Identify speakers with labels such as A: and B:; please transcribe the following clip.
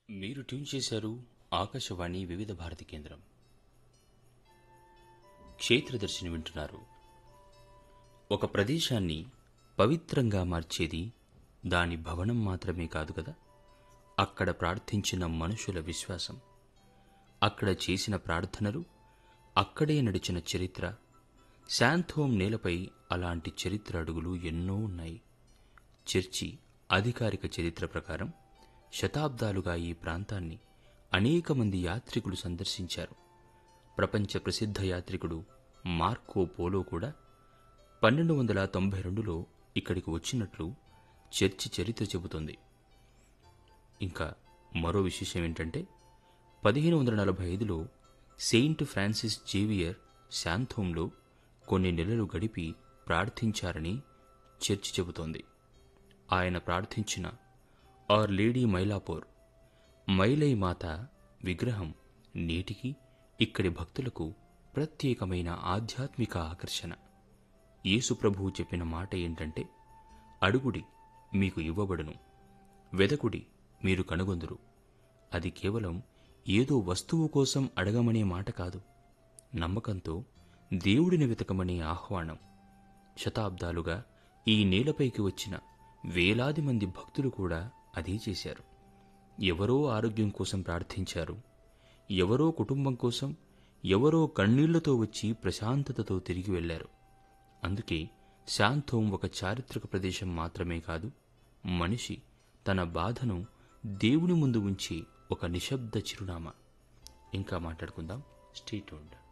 A: మీరు ట్యూన్ చేశారు ఆకాశవాణి వివిధ భారతి కేంద్రం క్షేత్రదర్శిని వింటున్నారు ఒక ప్రదేశాన్ని పవిత్రంగా మార్చేది దాని భవనం మాత్రమే కాదు కదా అక్కడ ప్రార్థించిన మనుషుల విశ్వాసం అక్కడ చేసిన ప్రార్థనలు అక్కడే నడిచిన చరిత్ర శాంతోమ్ నేలపై అలాంటి చరిత్ర అడుగులు ఎన్నో ఉన్నాయి చర్చి అధికారిక చరిత్ర ప్రకారం శతాబ్దాలుగా ఈ ప్రాంతాన్ని అనేక మంది యాత్రికులు సందర్శించారు ప్రపంచ ప్రసిద్ధ యాత్రికుడు మార్కో పోలో కూడా పన్నెండు వందల తొంభై రెండులో ఇక్కడికి వచ్చినట్లు చర్చి చరిత్ర చెబుతోంది ఇంకా మరో విశేషం ఏంటంటే పదిహేను వందల నలభై ఐదులో సెయింట్ ఫ్రాన్సిస్ జేవియర్ శాంథోమ్లో కొన్ని నెలలు గడిపి ప్రార్థించారని చర్చి చెబుతోంది ఆయన ప్రార్థించిన ఆర్ లేడీ మైలాపూర్ మైలై మాత విగ్రహం నేటికి ఇక్కడి భక్తులకు ప్రత్యేకమైన ఆధ్యాత్మిక ఆకర్షణ యేసు ప్రభువు చెప్పిన మాట ఏంటంటే అడుగుడి మీకు ఇవ్వబడును వెదకుడి మీరు కనుగొందురు అది కేవలం ఏదో వస్తువు కోసం అడగమనే మాట కాదు నమ్మకంతో దేవుడిని వెతకమనే ఆహ్వానం శతాబ్దాలుగా ఈ నేలపైకి వచ్చిన వేలాది మంది భక్తులు కూడా అదే చేశారు ఎవరో ఆరోగ్యం కోసం ప్రార్థించారు ఎవరో కుటుంబం కోసం ఎవరో కన్నీళ్లతో వచ్చి ప్రశాంతతతో తిరిగి వెళ్లారు అందుకే శాంతం ఒక చారిత్రక ప్రదేశం మాత్రమే కాదు మనిషి తన బాధను దేవుని ముందు ఉంచి ఒక నిశ్శబ్ద చిరునామా ఇంకా మాట్లాడుకుందాం స్టేట్ ఉండ్